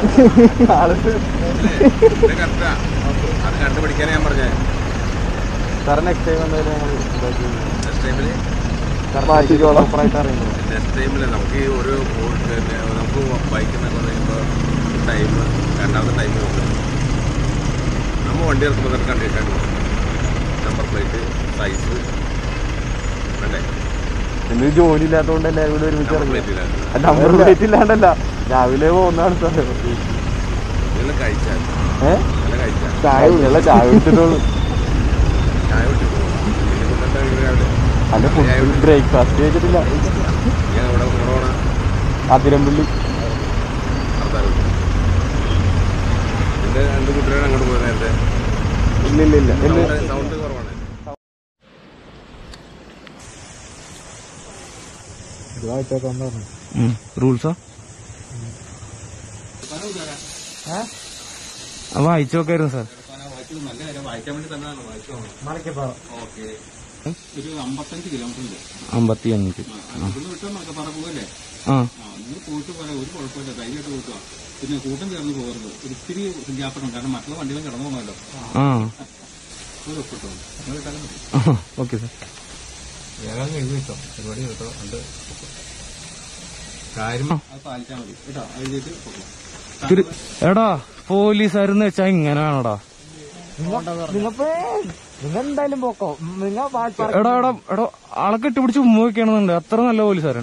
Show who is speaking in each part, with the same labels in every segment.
Speaker 1: ഇത് കറക്റ്റാ അത് കണ്ടുപിടിക്കാനേ ഞാൻ പറഞ്ഞേ
Speaker 2: സാർ നെക്സ്റ്റ് ടൈം എന്തായാലും ഞങ്ങൾ ഇതാക്കി
Speaker 1: നെക്സ്റ്റ് ടൈമിൽ
Speaker 2: മാറ്റിക്കോളാം സൂപ്പറായിട്ട് അറിയുന്നത്
Speaker 1: നെക്സ്റ്റ് ടൈമിൽ നമുക്ക് ഈ ഒരു ബോട്ട് പിന്നെ നമുക്ക് ബൈക്ക് എന്നൊക്കെ പറയുമ്പോൾ ടൈം രണ്ടാമത്തെ ടൈം നോക്കാം നമ്മൾ വണ്ടി ഇറക്കുമ്പോൾ തന്നെ കണ്ടിട്ടാണ് നമ്പർ പ്ലേറ്റ് സൈസ് വേണ്ടേ
Speaker 2: എന്തൊരു ജോലി ഇല്ലാത്തതുകൊണ്ട് എല്ലാവരും കൂടി ഒരുമിച്ച്
Speaker 1: നമ്പർ
Speaker 2: ഇറങ്ങി
Speaker 1: പ്ലേറ്റ് ഇല്ലായിരുന്നു
Speaker 2: അല്ല നമ്പർ പ്ലേറ്റ് ഇല്ലാണ്ടല്ല രാവിലെ പോകുന്നതാണ് സാർ
Speaker 1: ഇതെല്ലാം കഴിച്ചാൽ
Speaker 2: ഏഹ്
Speaker 1: ഇതെല്ലാം കഴിച്ചാൽ
Speaker 2: ചായ കുടിക്കല്ല ചായ കുടിച്ചിട്ടുള്ളൂ
Speaker 1: ചായ കുടിച്ചിട്ട് പോകാം പിന്നെ കൊണ്ടിട്ട് രാവിലെ
Speaker 2: അല്ല ഫുഡ് ബ്രേക്ക്ഫാസ്റ്റ് കഴിച്ചിട്ടില്ല
Speaker 1: ഞാൻ ഇവിടെ കൊറോണ
Speaker 2: അതിരമ്പള്ളി
Speaker 1: നടത്താറുണ്ട് എൻ്റെ രണ്ട് കുട്ടികളാണ് അങ്ങോട്ട് പോയത് നേരത്തെ
Speaker 2: ഇല്ല ഇല്ല ഇല്ല ഇല്ല
Speaker 1: സൗണ്ട് സൗണ്ട് കുറവാണ്
Speaker 3: റൂൾസോ വായിച്ചു നോക്കായിരുന്നു സാർ
Speaker 4: ഒരു അമ്പത്തഞ്ച് കിലോമീറ്റർ ഉണ്ട്
Speaker 3: അമ്പത്തി അഞ്ച്
Speaker 4: ഇവിടുന്ന് വിട്ടാൽ മലക്കപ്പാറ പോകല്ലേ
Speaker 3: ആ
Speaker 4: ആ നിങ്ങൾ പോയിട്ട് പോലെ ഒരു കുഴപ്പമില്ല ധൈര്യമായിട്ട് പോയിട്ടുവാ പിന്നെ കൂട്ടം ചേർന്ന് പോകരുത് ഒത്തിരി ഗ്യാപ്പൊക്കെ കാരണം മറ്റുള്ള വണ്ടികളും കിടന്നു പോകണമല്ലോ
Speaker 3: ആ
Speaker 4: ഒരു ഒപ്പിട്ടോ നിങ്ങൾ ഇട്ടാലും മതി
Speaker 3: ഓക്കെ സാർ
Speaker 4: വേഗം എഴുതി വെച്ചോ പരിപാടി കേട്ടോ ഉണ്ട് കാര്യം അത് പാലിച്ചാൽ മതി കേട്ടോ എഴുതിയിട്ട് പോകാം
Speaker 3: എടാ പോലീസുകാരെന്ന് വെച്ചാ ഇങ്ങനെയാണോടാ
Speaker 2: നിങ്ങൾ എന്തായാലും പോക്കോ നിങ്ങൾ
Speaker 3: എടാ എടാ എടാ ആളെ കെട്ടിപ്പിടിച്ച് ഉമ്മ വെക്കണമെന്നുണ്ട് അത്ര നല്ല പോലീസുകാരൻ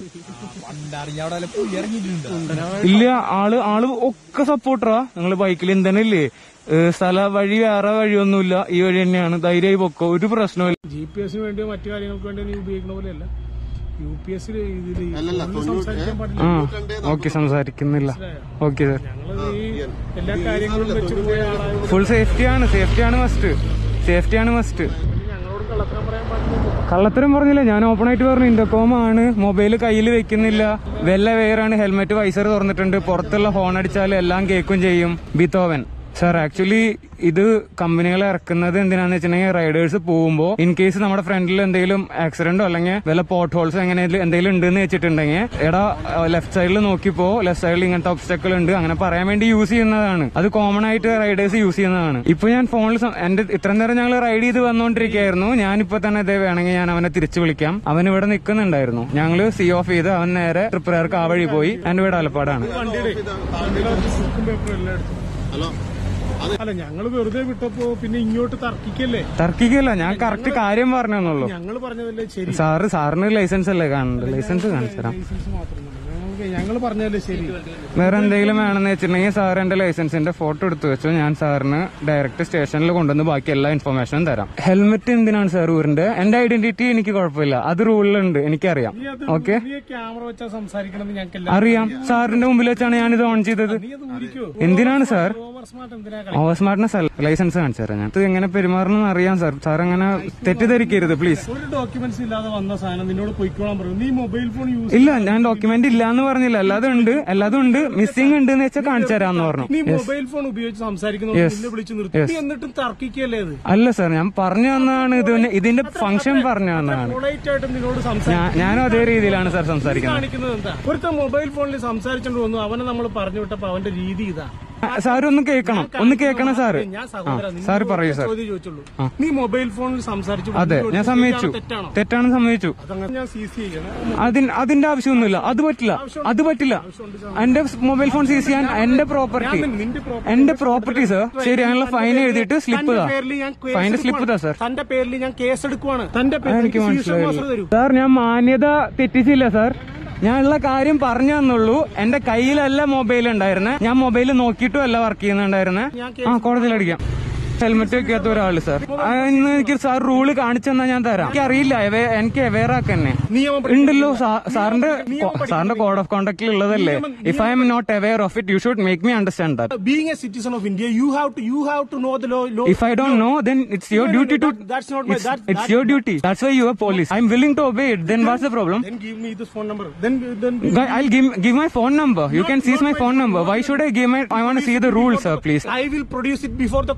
Speaker 3: ഇല്ല ആള് ആള് ഒക്കെ സപ്പോർട്ടറാ നിങ്ങള് ബൈക്കിൽ ഇന്ധനം ഇല്ലേ ഏ, സ്ഥല വഴി വേറെ വഴിയൊന്നുമില്ല ഈ വഴി തന്നെയാണ് ധൈര്യമായി പൊക്കോ ഒരു പ്രശ്നവും
Speaker 5: ജി പി എസിന് വേണ്ടിയോ മറ്റു കാര്യങ്ങൾക്ക് വേണ്ടിയോ നീ ഉപയോഗിക്കുന്ന പോലെയല്ല യു പി എസ് ഇതിൽ സംസാരിക്കാൻ പാടില്ല
Speaker 3: ആ ഓക്കെ സംസാരിക്കുന്നില്ല ഓക്കെ സാർ
Speaker 5: ഞങ്ങള് ഈ എല്ലാ കാര്യങ്ങളും വെച്ചിട്ട് പോയ ആളായത്
Speaker 3: ഫുൾ സേഫ്റ്റിയാണ് സേഫ്റ്റിയാണ് മസ്റ്റ് സേഫ്റ്റിയാണ് മസ്റ്റ്
Speaker 5: ഞങ്ങളോട് കള്ളത്തരം പറയാൻ പാടില്ല
Speaker 3: കള്ളത്തരം പറഞ്ഞില്ല ഞാൻ ഓപ്പൺ ആയിട്ട് പറഞ്ഞു ഇന്റർകോം ആണ് മൊബൈൽ കയ്യിൽ വെക്കുന്നില്ല വെല്ല വെയറാണ് ഹെൽമെറ്റ് വൈസർ തുറന്നിട്ടുണ്ട് പുറത്തുള്ള ഹോൺ അടിച്ചാൽ എല്ലാം കേൾക്കും ചെയ്യും ബിത്തോവൻ സാർ ആക്ച്വലി ഇത് കമ്പനികൾ ഇറക്കുന്നത് എന്തിനാന്ന് വെച്ചിട്ടുണ്ടെങ്കിൽ റൈഡേഴ്സ് പോകുമ്പോൾ ഇൻ കേസ് നമ്മുടെ ഫ്രണ്ടിൽ എന്തെങ്കിലും ആക്സിഡന്റോ അല്ലെങ്കിൽ വല്ല പോർട്ട് ഹോൾസ് എങ്ങനെ എന്തെങ്കിലും ഉണ്ടെന്ന് വെച്ചിട്ടുണ്ടെങ്കിൽ എടാ ലെഫ്റ്റ് സൈഡിൽ നോക്കിപ്പോ ലെഫ്റ്റ് സൈഡിൽ ഇങ്ങനത്തെ ഒബ്സ്റ്റക്കിൾ ഉണ്ട് അങ്ങനെ പറയാൻ വേണ്ടി യൂസ് ചെയ്യുന്നതാണ് അത് കോമൺ ആയിട്ട് റൈഡേഴ്സ് യൂസ് ചെയ്യുന്നതാണ് ഇപ്പൊ ഞാൻ ഫോണിൽ സം- എന്റെ ഇത്ര നേരം ഞങ്ങൾ റൈഡ് ചെയ്ത് വന്നുകൊണ്ടിരിക്കുകയായിരുന്നു ഞാനിപ്പോ തന്നെ ഇതേ വേണമെങ്കിൽ ഞാൻ അവനെ തിരിച്ചു വിളിക്കാം അവൻ ഇവിടെ നിൽക്കുന്നുണ്ടായിരുന്നു ഞങ്ങള് സി ഓഫ് ചെയ്ത് അവൻ നേരെ ട്രിപ്പുകാർക്ക് ആ വഴി പോയി എന്റെ വീട് ആലപ്പാടാണ്
Speaker 5: വണ്ടിയുടെ വണ്ടിയുടെ ബുക്കും പേപ്പറും എല്ലാം എടുത്തു അല്ല ഞങ്ങള് വെറുതെ വിട്ടപ്പോ പിന്നെ ഇങ്ങോട്ട് തർക്കിക്കല്ലേ
Speaker 3: തർക്കിക്കല്ല ഞാൻ കറക്റ്റ് കാര്യം പറഞ്ഞെന്നുള്ളൂ
Speaker 5: ഞങ്ങള് പറഞ്ഞതല്ലേ ശരി
Speaker 3: സാറ് സാറിന് ലൈസൻസ് അല്ലേ കാണുന്നുണ്ട് ലൈസൻസ് കാണിച്ചു തരാം
Speaker 5: ലൈസൻസ് മാത്രം മതി. ഞങ്ങൾക്ക് ഞങ്ങള് പറഞ്ഞതല്ലേ ശരി
Speaker 3: വേറെ എന്തെങ്കിലും വേണമെന്ന് വെച്ചിട്ടുണ്ടെങ്കിൽ സാർ എന്റെ ലൈസൻസിന്റെ ഫോട്ടോ എടുത്തു വെച്ചു ഞാൻ സാറിന് ഡയറക്റ്റ് സ്റ്റേഷനിൽ കൊണ്ടുവന്ന് ബാക്കി എല്ലാ ഇൻഫർമേഷനും തരാം ഹെൽമെറ്റ് എന്തിനാണ് സാർ ഊരിന്റെ എന്റെ ഐഡന്റിറ്റി എനിക്ക് കുഴപ്പമില്ല അത് റൂളിലുണ്ട് എനിക്കറിയാം
Speaker 5: നീ അത്
Speaker 3: ഓക്കെ
Speaker 5: നീ ക്യാമറ വെച്ചാ സംസാരിക്കണമെന്ന് ഞങ്ങൾക്ക് എല്ലാം
Speaker 3: അറിയാം സാറിന്റെ മുമ്പിൽ വെച്ചാണ് ഞാനിത് ഓൺ ചെയ്തത്
Speaker 5: നീ അത് ഊരിക്കോ
Speaker 3: എന്തിനാണ് സാർ
Speaker 5: ഓവർ സ്മാർട്ട് എന്തിനാ
Speaker 3: ഓവർ സ്മാർട്ട്നെസ് അല്ല ലൈസൻസ് കാണിച്ചു തരാം ഞാൻ ഇത് എങ്ങനെ പെരുമാറണമെന്ന് അറിയാം സാർ സാർ അങ്ങനെ തെറ്റിദ്ധരിക്കരുത് പ്ലീസ്
Speaker 5: ഒരു ഡോക്യുമെന്റ്സ് ഇല്ലാതെ വന്ന സാധനം നിന്നോട് പൊയ്ക്കോളാൻ പറഞ്ഞു നീ മൊബൈൽ ഫോൺ യൂസ്
Speaker 3: ഇല്ല ഞാൻ ഡോക്യുമെന്റ് ഇല്ല എന്ന് പറഞ്ഞില്ല അല്ലാതെ ഉണ്ട് എല്ലാതും ഉണ്ട് മിസ്സിംഗ് ഉണ്ട് എന്ന് വെച്ചാൽ കാണിച്ചു തരാന്ന് പറഞ്ഞു
Speaker 5: നീ മൊബൈൽ ഫോൺ ഉപയോഗിച്ച് സംസാരിക്കുന്നവർ നിന്നെ വിളിച്ചു നിർത്തി നീ എന്നിട്ടും തർക്കിക്കല്ലേ ഇത്
Speaker 3: അല്ല സാർ ഞാൻ പറഞ്ഞു തന്നതാണ് ഇത് ഇതിന്റെ ഫംഗ്ഷൻ പറഞ്ഞു തന്നതാണ്
Speaker 5: പൊളൈറ്റ് ആയിട്ട് നിന്നോട് സംസാരിക്കും
Speaker 3: ഞാ- ഞാനും അതേ രീതിയിലാണ് സാർ സംസാരിക്കുന്നത്
Speaker 5: കാണിക്കുന്നത് എന്താ ഒരുത്ത മൊബൈൽ ഫോണിൽ സംസാരിച്ചോണ്ട് വന്നു അവനെ നമ്മൾ പറഞ്ഞു വിട്ടപ്പോ അവന്റെ രീതി ഇതാ
Speaker 3: ആ, സാർ ഒന്ന് കേൾക്കണം ഒന്ന് കേൾക്കണം സാറ്
Speaker 5: ഞാൻ സഹോദര നിന്നോട്
Speaker 3: സാർ പറയൂ സാർ
Speaker 5: ചോദ്യം ചോദിച്ചുള്ളൂ നീ മൊബൈൽ ഫോണിൽ സംസാരിച്ചു
Speaker 3: അതെ ഞാൻ സമ്മതിച്ചു
Speaker 5: തെറ്റാണോ
Speaker 3: തെറ്റാണ് സമ്മതിച്ചു
Speaker 5: അതങ്ങനെ ഞാൻ സി സി ചെയ്യണം
Speaker 3: അതിന് അതിന്റെ ആവശ്യമൊന്നുമില്ല അത് പറ്റില്ല അത് പറ്റില്ല എന്റെ മൊബൈൽ ഫോൺ സീസ് ചെയ്യാൻ എന്റെ പ്രോപ്പർട്ടി
Speaker 5: നിന്റെ property
Speaker 3: എന്റെ പ്രോപ്പർട്ടി സാർ ശരി അതിനുള്ള ഫൈൻ എഴുതിയിട്ട് സ്ലിപ്പ്
Speaker 5: തന്റെ
Speaker 3: താ
Speaker 5: പേരിൽ ഞാൻ കേസ്
Speaker 3: ഫൈൻ്റെ സ്ലിപ്പ് താ
Speaker 5: എടുക്കുവാണ്.
Speaker 3: സാർ
Speaker 5: തന്റെ പേരിൽ ഞാൻ കേസ് എടുക്കുവാണ് തന്റെ
Speaker 3: ആ, എനിക്ക്
Speaker 5: പേരിൽ സീസൺ മാസ്റ്റർ
Speaker 3: മനസ്സിലായില്ല
Speaker 5: തരൂ
Speaker 3: സാർ ഞാൻ മാന്യത തെറ്റിച്ചില്ല സാർ ഞാൻ ഉള്ള കാര്യം പറഞ്ഞു തന്നുള്ളൂ എന്റെ കയ്യിലല്ല മൊബൈൽ ഉണ്ടായിരുന്നെ ഞാൻ മൊബൈൽ നോക്കിയിട്ടും അല്ല വർക്ക് ചെയ്യുന്നുണ്ടായിരുന്നെ ആ കോടതിയിലടിക്കാം ഹെൽമെറ്റ് വെക്കാത്ത ഒരാള് സാർ ആ, ഇന്ന് എനിക്ക് സാർ റൂള് കാണിച്ചെന്നാ ഞാൻ തരാം എനിക്ക് അറിയില്ല അവെ- എനിക്ക് അവെയർ ആക്കന്നെ
Speaker 5: നിയമം
Speaker 3: ഉണ്ടല്ലോ സാ- സാറിന്റെ സാറിന്റെ കോഡ് ഓഫ് കോണ്ടക്റ്റിൽ ഉള്ളതല്ലേ if I am not aware of it you should make me understand that
Speaker 5: being a citizen of India you have to you have to know the law law
Speaker 3: If I don't know, then it's your
Speaker 5: No, no,
Speaker 3: duty
Speaker 5: no,
Speaker 3: to.
Speaker 5: that- that's not my-
Speaker 3: it's,
Speaker 5: that-
Speaker 3: it's
Speaker 5: that-
Speaker 3: your duty. That's why you are police. I'm willing to obey it. Then what's the problem?
Speaker 5: then give me this phone number then then
Speaker 3: Guy, I'll give give my phone number. You can seize my phone number. Why should I give my? I want to see the rules, sir. Please.
Speaker 5: I will produce it before the court
Speaker 3: Yeah, then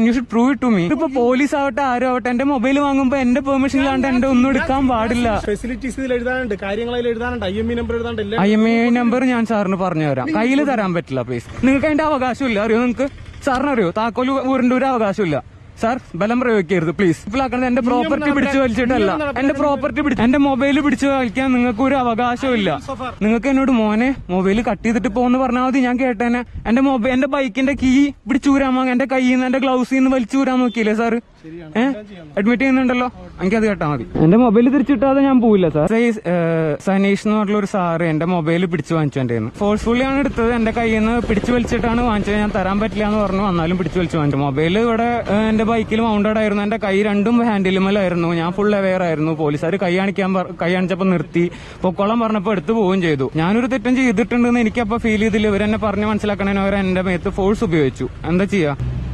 Speaker 3: you should prove it to me ഇപ്പൊ police ആവട്ടെ ആരും ആവട്ടെ എന്റെ mobile വാങ്ങുമ്പോ എന്റെ permission ഇല്ലാണ്ട് എന്റെ ഒന്നും എടുക്കാൻ പാടില്ല
Speaker 5: ഫെസിലിറ്റീസ് ഇതിൽ എഴുതാനുണ്ട് കാര്യങ്ങൾ അതിൽ എഴുതാനുണ്ട് ഐ എം ഇ നമ്പർ എഴുതാനുണ്ട് എല്ലാം
Speaker 3: ഐ എം ഐ നമ്പർ ഞാൻ സാറിന് പറഞ്ഞു തരാം കയ്യിൽ തരാൻ പറ്റില്ല പ്ലീസ് നിങ്ങൾക്ക് അതിന്റെ അവകാശമില്ല അറിയോ നിങ്ങൾക്ക് സാറിന് അറിയോ താക്കോല് ഊരിന്റെ ഒരു അവകാശമില്ല സാർ ബലം പ്രയോഗിക്കരുത് പ്ലീസ് മനസ്സിലാക്കണത് എന്റെ പ്രോപ്പർട്ടി പിടിച്ചു വലിച്ചിട്ടല്ല എന്റെ പ്രോപ്പർട്ടി പിടിച്ച് എന്റെ മൊബൈൽ പിടിച്ചു വലിക്കാൻ നിങ്ങൾക്ക് ഒരു അവകാശമില്ല നിങ്ങൾക്ക് എന്നോട് മോനെ മൊബൈൽ കട്ട് ചെയ്തിട്ട് പോന്ന് പറഞ്ഞാൽ മതി ഞാൻ കേട്ടേനെ എന്റെ മൊബൈൽ എന്റെ ബൈക്കിന്റെ കീ പിടിച്ചൂരാമോ എന്റെ കയ്യിൽ നിന്ന് എന്റെ ഗ്ലൗസിൽ നിന്ന് വലിച്ചൂരാൻ നോക്കിയില്ലേ സാറ് ഏഹ് അഡ്മിറ്റ് ചെയ്യുന്നുണ്ടല്ലോ എനിക്കത് കേട്ടാ മതി എന്റെ മൊബൈൽ തിരിച്ചിട്ടാതെ ഞാൻ പോവില്ല സാർ സനീഷ് എന്ന് പറഞ്ഞുള്ള ഒരു സാറ് എന്റെ മൊബൈൽ പിടിച്ചു വാങ്ങിച്ചു എന്റെ ഫോഴ്സ്ഫുള്ളി ആണ് എടുത്തത് എന്റെ കയ്യിൽ നിന്ന് പിടിച്ചു വലിച്ചിട്ടാണ് വാങ്ങിച്ചത് ഞാൻ തരാൻ പറ്റില്ല എന്ന് പറഞ്ഞു വന്നാലും പിടിച്ചു വലിച്ചു വാങ്ങിച്ചു മൊബൈൽ ഇവിടെ ഏഹ്, എന്റെ ബൈക്കിൽ മൗണ്ടഡ് ആയിരുന്നു എന്റെ കൈ രണ്ടും ഹാൻഡിലുമലായിരുന്നു ഞാൻ ഫുൾ അവെയർ ആയിരുന്നു പോലീസുകാർ കൈ കാണിക്കാൻ പറ- കൈ കാണിച്ചപ്പോ നിർത്തി പൊക്കോളം പറഞ്ഞപ്പോ എടുത്തു പോവുകയും ചെയ്തു ഞാനൊരു തെറ്റും ചെയ്തിട്ടുണ്ടെന്ന് എനിക്കപ്പോ ഫീൽ ചെയ്തില്ല ഇവരെന്നെ പറഞ്ഞ് മനസ്സിലാക്കണേന് അവർ എന്റെ മേത്ത് ഫോഴ്സ് ഉപയോഗിച്ചു എന്താ ചെയ്യാ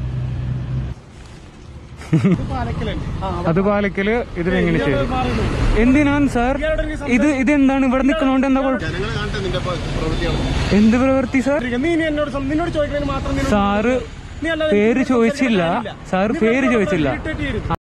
Speaker 3: അത് പാലക്കല് ഇത് എങ്ങനെ ചെയ്തു എന്തിനാണ് സാർ ഇത് ഇത് എന്താണ് ഇവിടെ നിൽക്കണോണ്ട് എന്താ കുഴപ്പം
Speaker 1: ജനങ്ങൾ കാണട്ടെ നിന്റെ പ്രവൃത്തിയാണ്
Speaker 3: എന്ത് പ്രവൃത്തി സാർ
Speaker 5: നീ ഇനി എന്നോട് സം- നിന്നോട് ചോദിക്കുന്നതിന് മാത്രം നിന്നോട്
Speaker 3: സാറ്
Speaker 5: നീ അല്ലാതെ
Speaker 3: പേര് ചോദിച്ചില്ല സാർ പേര് ചോദിച്ചില്ല
Speaker 5: irritate ചെയ്യരുത്.